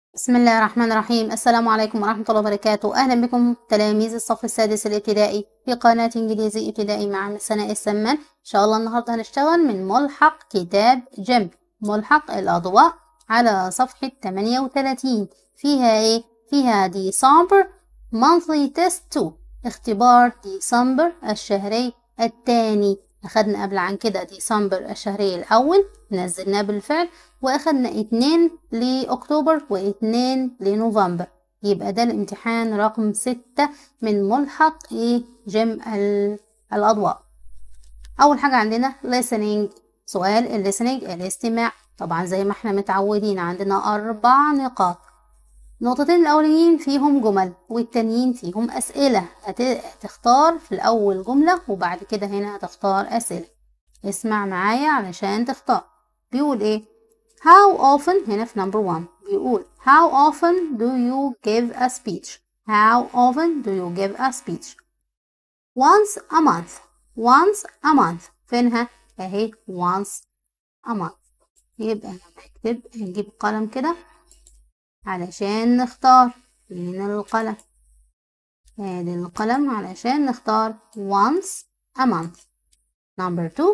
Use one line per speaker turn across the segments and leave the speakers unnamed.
بسم الله الرحمن الرحيم السلام عليكم ورحمة الله وبركاته أهلا بكم تلاميذ الصف السادس الابتدائي في قناة إنجليزي ابتدائي مع مس سناء السمان إن شاء الله النهاردة هنشتغل من ملحق كتاب جيم ملحق الأضواء على صفحة 38 فيها إيه؟ فيها ديسمبر monthly test 2 اختبار ديسمبر الشهري الثاني أخدنا قبل عن كده ديسمبر الشهري الأول نزلناه بالفعل واخدنا اتنين لأكتوبر واتنين لنوفمبر يبقى ده الامتحان رقم ستة من ملحق ايه جيم الأضواء أول حاجة عندنا listening سؤال ال listening الاستماع طبعا زي ما احنا متعودين عندنا أربع نقاط النقطتين الأولين فيهم جمل والتانيين فيهم أسئلة هتختار في الأول جملة وبعد كده هنا هتختار أسئلة اسمع معايا علشان تختار بيقول ايه How often هنا في number one بيقول How often do you give a speech How often do you give a speech Once a month Once a month فينها اهي once a month يبقى هنكتب نجيب قلم كده علشان نختار فين القلم ادي القلم علشان نختار once a month number two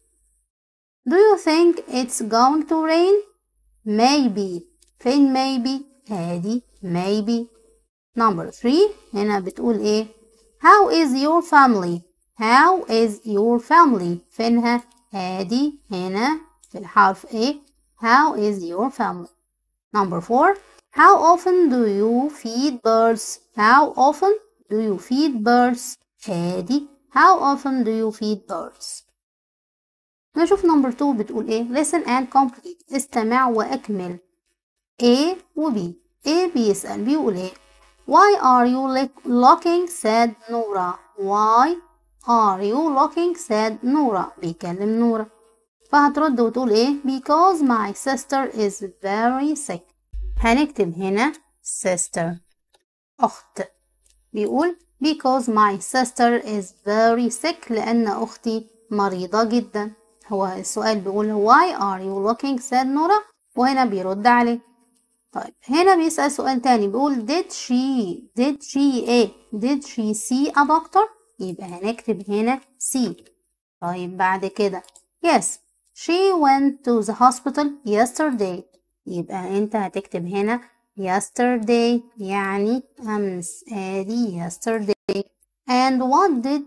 Do you think it's going to rain? Maybe. فين maybe؟ ادي maybe. Number three هنا بتقول ايه؟ How is your family? How is your family? فينها؟ ادي هنا في الحرف A. How is your family? Number four How often do you feed birds? How often do you feed birds? ادي How often do you feed birds? نشوف نمبر 2 بتقول ايه listen and complete استمع واكمل A و B A بيسأل بيقول ايه why are you looking sad نورا why are you looking sad نورا بيكلم نورا فهترد وتقول ايه because my sister is very sick هنكتب هنا sister أخت بيقول because my sister is very sick لأن أختي مريضة جدا هو السؤال بيقول why are you looking sad نورا وهنا بيرد عليه طيب هنا بيسأل سؤال تاني بيقول did she did she ايه did she see a doctor يبقى هنكتب هنا see طيب بعد كده yes she went to the hospital yesterday يبقى انت هتكتب هنا yesterday يعني أمس ادي yesterday and what did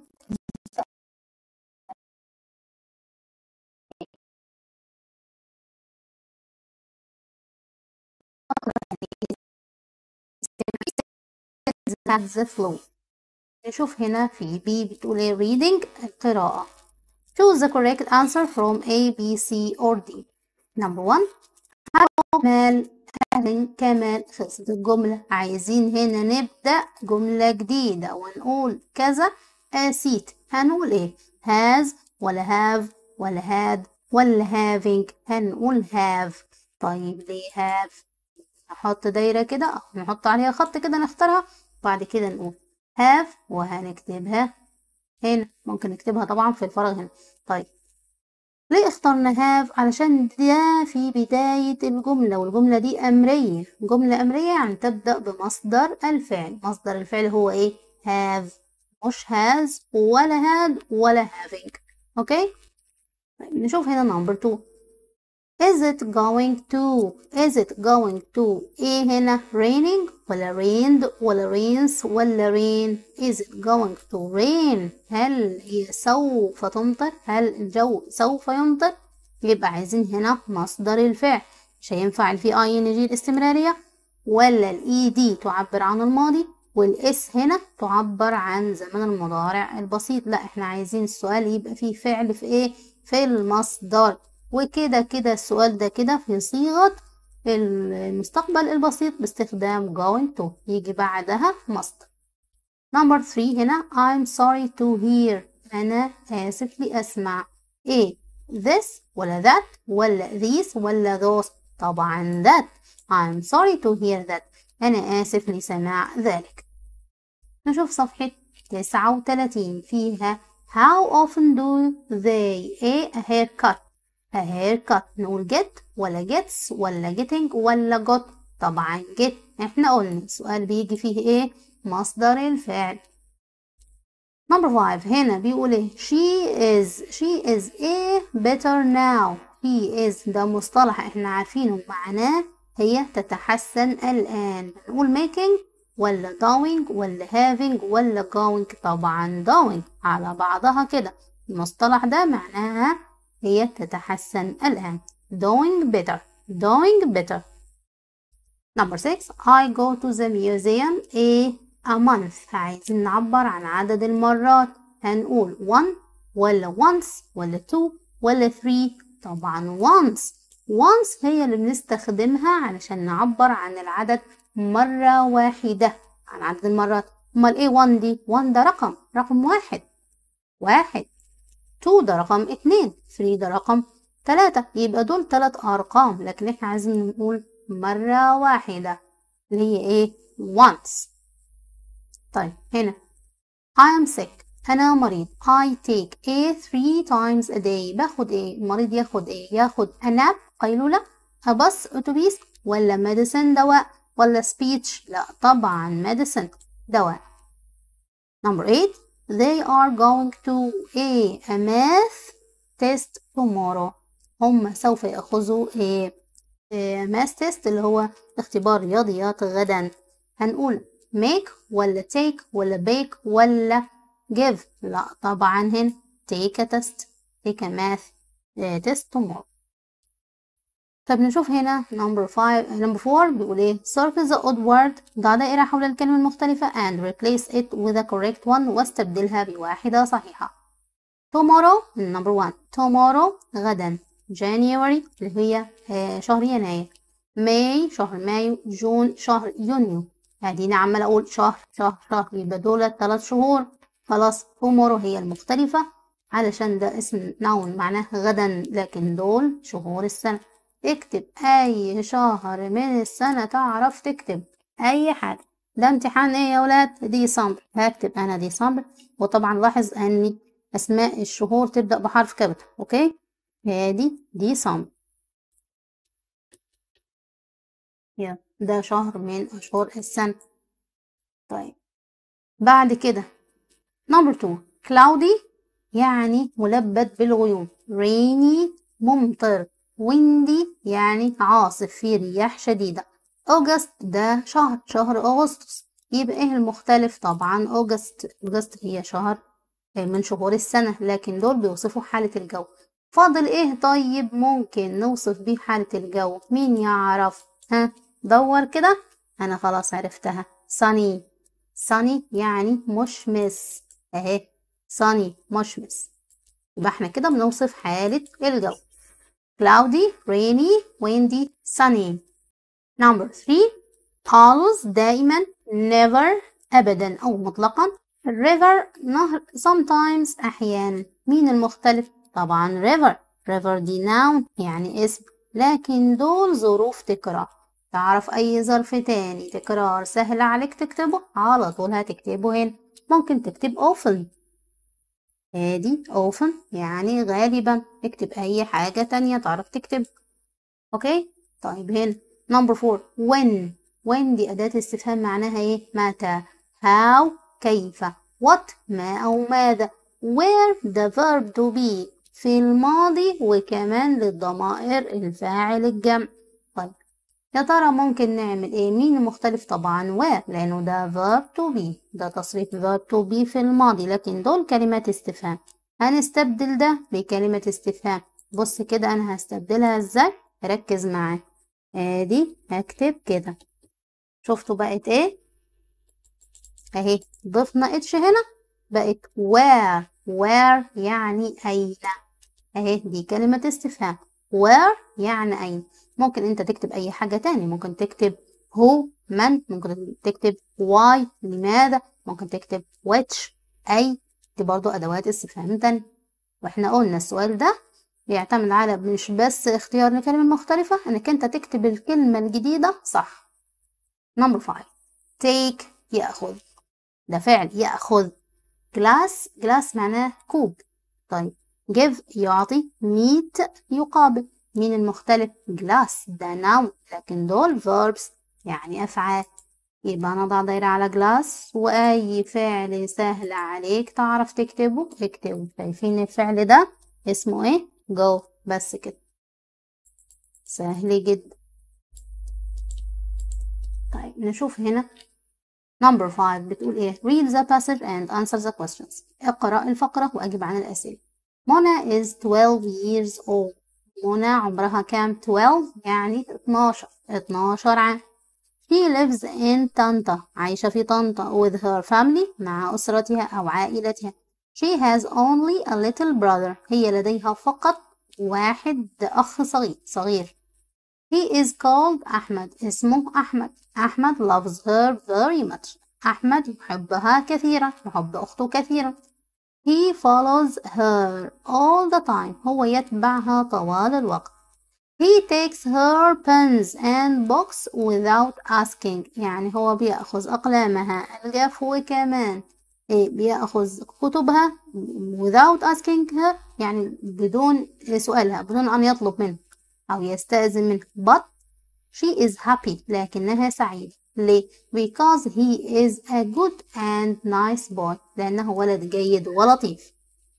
the flow نشوف هنا في B بتقول ايه reading القراءة choose the correct answer from A, B, C or D number one كمال أهلا كمال خلصت الجملة عايزين هنا نبدأ جملة جديدة ونقول كذا أسيت هنقول ايه has ولا have ولا had ولا having هنقول have طيب ليه have نحط دايرة كده أو نحط عليها خط كده نختارها بعد كده نقول have وهنكتبها هنا ممكن نكتبها طبعا في الفراغ هنا طيب ليه اخترنا have علشان ده في بداية الجملة والجملة دي أمرية جملة أمرية يعني تبدأ بمصدر الفعل مصدر الفعل هو ايه have مش has ولا had ولا having اوكي طيب نشوف هنا number two Is it going to Is it going to ايه هنا raining ولا rained ولا rains ولا rain Is it going to rain هل هي سوف تمطر هل الجو سوف يمطر يبقى عايزين هنا مصدر الفعل مش هينفع في اي ان جي الاستمرارية ولا الاي دي تعبر عن الماضي والاس هنا تعبر عن زمن المضارع البسيط لا احنا عايزين السؤال يبقى فيه فعل في ايه في المصدر وكده كده السؤال ده كده في صيغة المستقبل البسيط باستخدام going to يجي بعدها مصدر number 3 هنا I'm sorry to hear أنا آسف لأسمع إيه this ولا that ولا these ولا those طبعا that I'm sorry to hear that أنا آسف لسماع ذلك نشوف صفحة 39 فيها how often do they a haircut a haircut نقول get ولا gets ولا getting ولا got طبعا get احنا قلنا السؤال بيجي فيه ايه مصدر الفعل number five هنا بيقول ايه she is she is a better now she is ده مصطلح احنا عارفينه معناه هي تتحسن الآن نقول making ولا doing ولا having ولا going طبعا doing على بعضها كده المصطلح ده معناها هي تتحسن الآن doing better doing better number six I go to the museum a a month عايزين نعبر عن عدد المرات هنقول one ولا once ولا two ولا three طبعا once once هي اللي بنستخدمها علشان نعبر عن العدد مرة واحدة عن عدد المرات امال ايه 1 دي 1 ده رقم رقم واحد واحد 2 ده رقم اتنين 3 ده رقم تلاتة يبقى دول تلات أرقام لكن احنا عايزين نقول مرة واحدة اللي هي ايه once طيب هنا I am sick أنا مريض I take a three times a day باخد ايه المريض ياخد ايه ياخد a nap قيلولة a bus أتوبيس ولا medicine دواء ولا speech لا طبعا medicine دواء number eight they are going to a, a math test tomorrow هم سوف يأخذوا a, a math test اللي هو اختبار رياضيات غدا هنقول make ولا take ولا bake ولا give لا طبعا هنا take a test take a math test tomorrow طب نشوف هنا number five number four بيقول ايه circle the odd word ضع دائرة حول الكلمة المختلفة and replace it with a correct one واستبدلها بواحدة صحيحة tomorrow number one tomorrow غدا January اللي هي شهر يناير May شهر مايو جون شهر يونيو اديني عمالة اقول شهر شهر شهر يبقى دول ثلاث شهور خلاص tomorrow هي المختلفة علشان ده اسم نون معناه غدا لكن دول شهور السنة اكتب اي شهر من السنة تعرف تكتب اي حاجة ده امتحان ايه يا ولاد ديسمبر هكتب انا ديسمبر وطبعا لاحظ ان اسماء الشهور تبدأ بحرف كابيتال اوكي هادي ديسمبر يا ده شهر من اشهر السنة طيب بعد كده نمبر 2 cloudy يعني ملبد بالغيوم rainy ممطر windy يعني عاصف في رياح شديدة أوجست ده شهر شهر أغسطس يبقى إيه المختلف طبعا أوجست أوجست هي شهر من شهور السنة لكن دول بيوصفوا حالة الجو فاضل إيه طيب ممكن نوصف بيه حالة الجو مين يعرف ها دور كده أنا خلاص عرفتها sunny sunny يعني مشمس أهي sunny مشمس يبقى احنا كده بنوصف حالة الجو cloudy, rainy, windy, sunny. Number three, always دائما never أبدا أو مطلقا river نهر sometimes أحيانا مين المختلف؟ طبعا river river دي noun يعني اسم لكن دول ظروف تكرار تعرف أي ظرف تاني تكرار سهل عليك تكتبه على طول هتكتبه هنا ممكن تكتب often ادي often يعني غالبا اكتب اي حاجة تانية تعرف تكتب اوكي طيب هنا number four when when دي اداة استفهام معناها ايه متى how كيف what ما او ماذا where the verb to be في الماضي وكمان للضمائر الفاعل الجمع طيب يا ترى ممكن نعمل ايه مين المختلف طبعا where لانه ده verb to be ده تصريف verb to be في الماضي لكن دول كلمات استفهام هنستبدل ده بكلمة استفهام بص كده انا هستبدلها ازاي ركز معايا ادي هكتب كده شفتوا بقت ايه اهي ضفنا اتش هنا بقت where where يعني اين اهي دي كلمة استفهام where يعني أين ممكن أنت تكتب أي حاجة تاني ممكن تكتب هو من ممكن تكتب why لماذا ممكن تكتب which أي دي برضو أدوات استفهام تانية وإحنا قلنا السؤال ده بيعتمد على مش بس اختيار الكلمة المختلفة إنك أنت تكتب الكلمة الجديدة صح number five take يأخذ ده فعل يأخذ glass glass معناه كوب طيب give يعطي meet يقابل مين المختلف glass ده noun لكن دول verbs يعني أفعال يبقى نضع دايرة على جلاس وأي فعل سهل عليك تعرف تكتبه اكتبه شايفين الفعل ده اسمه ايه جو بس كده سهل جدا طيب نشوف هنا number 5 بتقول ايه read the passage and answer the questions اقرأ الفقرة وأجب عن الأسئلة منى is 12 years old منى عمرها كام 12 يعني 12 12 عام She lives in طنطا عايشة في طنطا with her family مع أسرتها أو عائلتها She has only a little brother هي لديها فقط واحد أخ صغير صغير He is called أحمد اسمه أحمد أحمد loves her very much أحمد يحبها كثيرا يحب أخته كثيرا He follows her all the time هو يتبعها طوال الوقت He takes her pens and books without asking يعني هو بيأخذ أقلامها الجاف وكمان إيه بيأخذ كتبها without asking her يعني بدون سؤالها بدون أن يطلب منها أو يستأذن منها but she is happy لكنها سعيدة ليه؟ because he is a good and nice boy لأنه ولد جيد ولطيف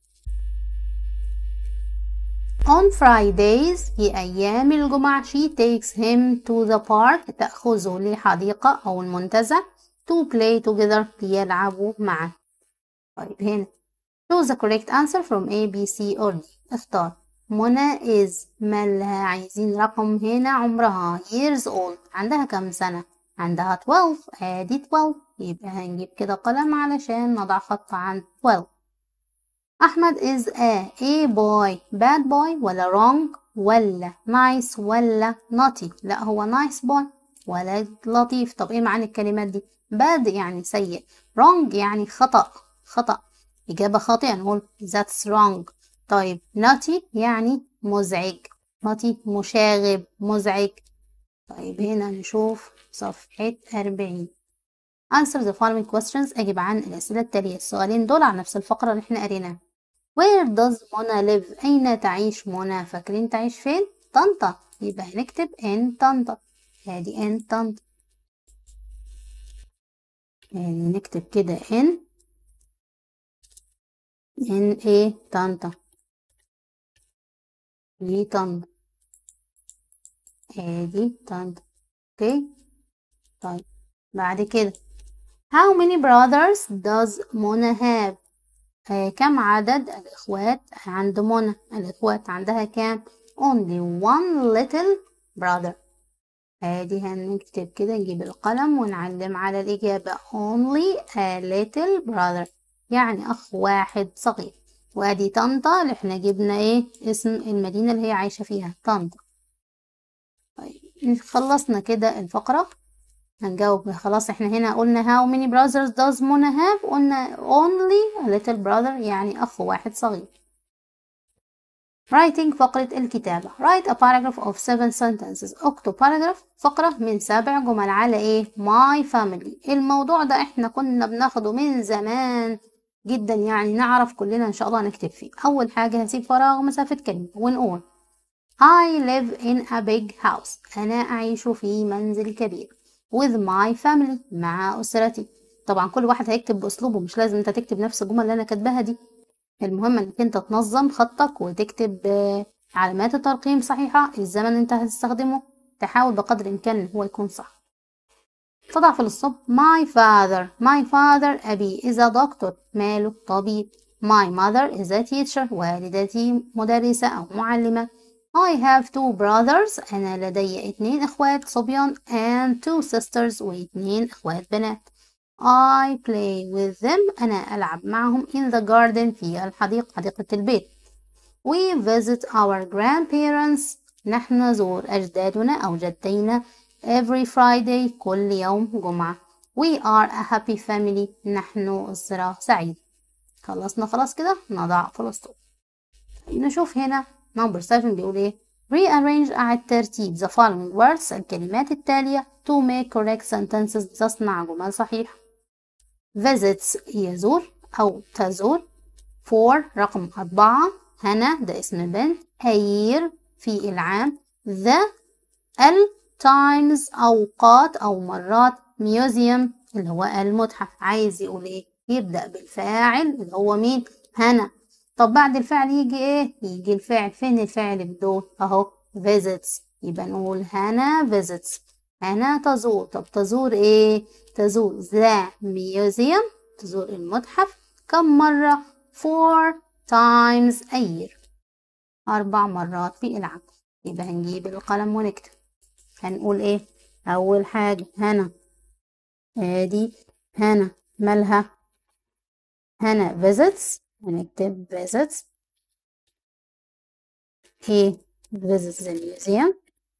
On Fridays في أيام الجمعة she takes him to the park تأخذه لحديقة أو المنتزه to play together ليلعبوا معا طيب هنا choose the correct answer from A, B, C or D اختار منى is مالها عايزين رقم هنا عمرها years old عندها كم سنة عندها 12 ادي 12 يبقى هنجيب كده قلم علشان نضع خط عن 12 أحمد is a a boy bad boy ولا wrong ولا nice ولا naughty لا هو nice boy ولد لطيف طب ايه معنى الكلمات دي bad يعني سيء wrong يعني خطأ خطأ إجابة خاطئة نقول that's wrong طيب naughty يعني مزعج naughty مشاغب مزعج طيب هنا نشوف صفحة أربعين answer the following questions أجب عن الأسئلة التالية السؤالين دول عن نفس الفقرة اللي احنا قريناها Where does منى live أين تعيش منى فاكرين تعيش فين طنطا يبقى هنكتب in طنطا ادي in طنطا يعني نكتب كده in in ايه طنطا دي طنطا ادي طنطا اوكي طيب بعد كده how many brothers does منى have آه كم عدد الإخوات عند منى الإخوات عندها كام only one little brother ادي هنكتب كده نجيب القلم ونعلم على الإجابة only a little brother يعني أخ واحد صغير وادي طنطا اللي احنا جبنا ايه اسم المدينة اللي هي عايشة فيها طنطا طيب خلصنا كده الفقرة هنجاوب خلاص احنا هنا قلنا how many brothers does منى have قلنا only a little brother يعني أخ واحد صغير writing فقرة الكتابة write a paragraph of seven sentences اكتب paragraph فقرة من سبع جمل على ايه my family الموضوع ده احنا كنا بناخده من زمان جدا يعني نعرف كلنا ان شاء الله نكتب فيه اول حاجة هنسيب فراغ مسافة كلمة ونقول I live in a big house انا اعيش في منزل كبير with my family مع اسرتي طبعا كل واحد هيكتب باسلوبه مش لازم انت تكتب نفس الجمل اللي انا كاتباها دي المهم انك انت تنظم خطك وتكتب علامات الترقيم صحيحة الزمن اللي انت هتستخدمه تحاول بقدر الامكان ان هو يكون صح تضع في الصب my father my father أبي is a doctor ماله طبيب my mother is a teacher والدتي مدرسة أو معلمة I have two brothers أنا لدي اتنين إخوات صبيان and two sisters واتنين إخوات بنات I play with them أنا ألعب معهم in the garden في الحديقة حديقة البيت We visit our grandparents نحن نزور أجدادنا أو جدينا every Friday كل يوم جمعة We are a happy family نحن أسرة سعيدة خلصنا خلاص كده نضع فول ستوب نشوف هنا number 7 بيقول ايه rearrange أعد ترتيب the following words الكلمات التالية to make correct sentences تصنع جمل صحيحة visits يزور أو تزور for رقم أربعة هنا ده اسم بنت a year في العام the ال times أوقات أو مرات museum اللي هو المتحف عايز يقول ايه يبدأ بالفاعل اللي هو مين هنا طب بعد الفعل يجي ايه يجي الفعل فين الفعل بدون اهو visits يبقى نقول هنا visits هنا تزور طب تزور ايه تزور the museum تزور المتحف كم مرة four times a year أربع مرات في العام يبقى هنجيب القلم ونكتب هنقول ايه أول حاجة هنا ادي هنا مالها هنا visits هنكتب visits he visits the museum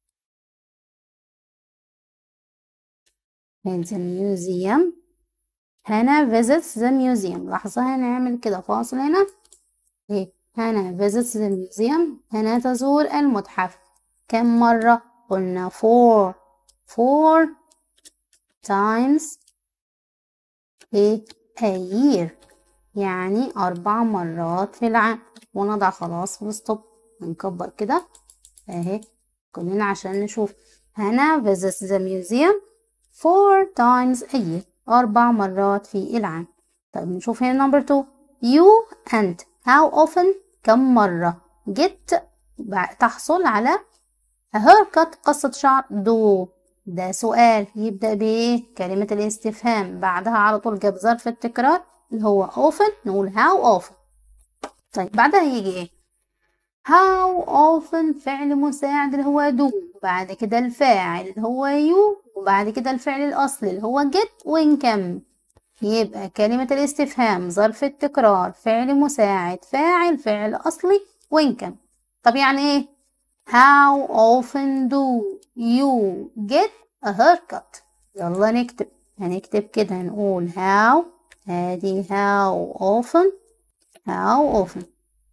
in the museum هنا visits the museum لحظة هنعمل كده فاصل هنا ايه هنا visits the museum هنا تزور المتحف كم مرة قلنا four four times ايه a year يعني أربع مرات في العام ونضع خلاص في الستوب نكبر كده اهي كلنا عشان نشوف هنا visits the museum four times a year أربع مرات في العام طيب نشوف هنا number two you and how often كم مرة get تحصل على a haircut قصة شعر do ده سؤال يبدأ بإيه كلمة الاستفهام بعدها على طول جاب ظرف التكرار اللي هو often نقول how often طيب بعدها يجي ايه how often فعل مساعد اللي هو do وبعد كده الفاعل اللي هو you وبعد كده الفعل الأصلي اللي هو get ونكمل يبقى كلمة الاستفهام ظرف التكرار فعل مساعد فاعل فعل أصلي ونكمل طب يعني ايه how often do you get a haircut يلا نكتب هنكتب كده هنقول how ادي how often how often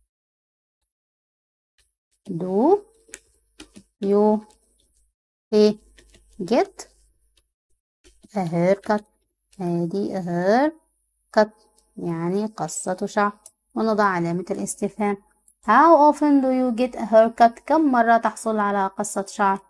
do you ايه get a haircut ادي a haircut يعني قصة شعر ونضع علامة الاستفهام how often do you get a haircut كم مرة تحصل على قصة شعر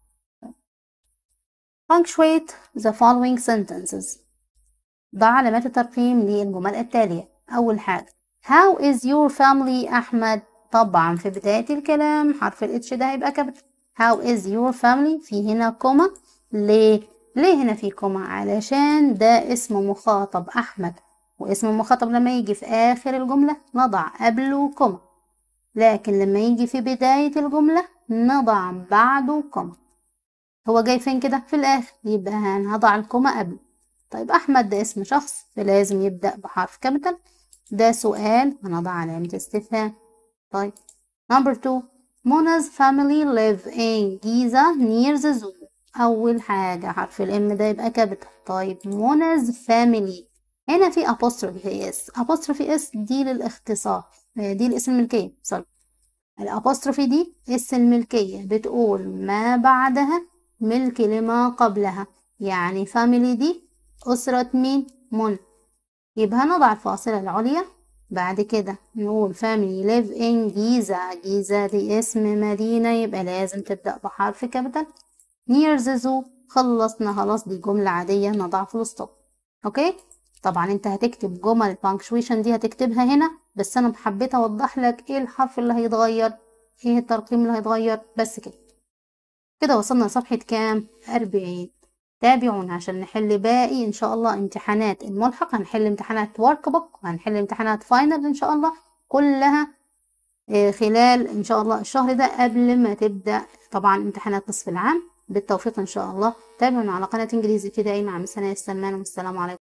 punctuate the following sentences ضع علامات الترقيم للجمل التالية أول حاجة How is your family أحمد طبعا في بداية الكلام حرف الاتش ده هيبقى كابيتال How is your family في هنا كوما ليه ليه هنا في كوما علشان ده اسم مخاطب أحمد واسم المخاطب لما يجي في آخر الجملة نضع قبله كوما لكن لما يجي في بداية الجملة نضع بعده كوما هو جاي فين كده في الآخر يبقى هنضع الكوما قبله طيب أحمد ده اسم شخص فلازم يبدأ بحرف كابيتال ده سؤال هنضع علامة استفهام طيب number two منا's family live in Giza near the zoo أول حاجة حرف الام ده يبقى كابيتال طيب منا's family هنا في apostrophe اس apostrophe اس دي للاختصار دي الاسم الملكية سوري الابوستروفي دي اس الملكية بتقول ما بعدها ملك لما قبلها يعني family دي أسرة مين؟ من يبقى هنضع الفاصلة العليا بعد كده نقول family live in جيزة جيزة دي اسم مدينة يبقى لازم تبدأ بحرف كابيتال near the zoo خلصنا خلاص دي جملة عادية نضع فول ستوب اوكي طبعا انت هتكتب جمل البانكشويشن دي هتكتبها هنا بس انا حبيت اوضح لك ايه الحرف اللي هيتغير ايه الترقيم اللي هيتغير بس كده كده وصلنا لصفحة كام أربعين تابعونا عشان نحل باقي ان شاء الله امتحانات الملحق هنحل امتحانات ورك بوك وهنحل امتحانات فاينل ان شاء الله كلها خلال ان شاء الله الشهر ده قبل ما تبدا طبعا امتحانات نصف العام بالتوفيق ان شاء الله تابعونا على قناه انجليزي ابتدائي مع مس هناء السمان والسلام عليكم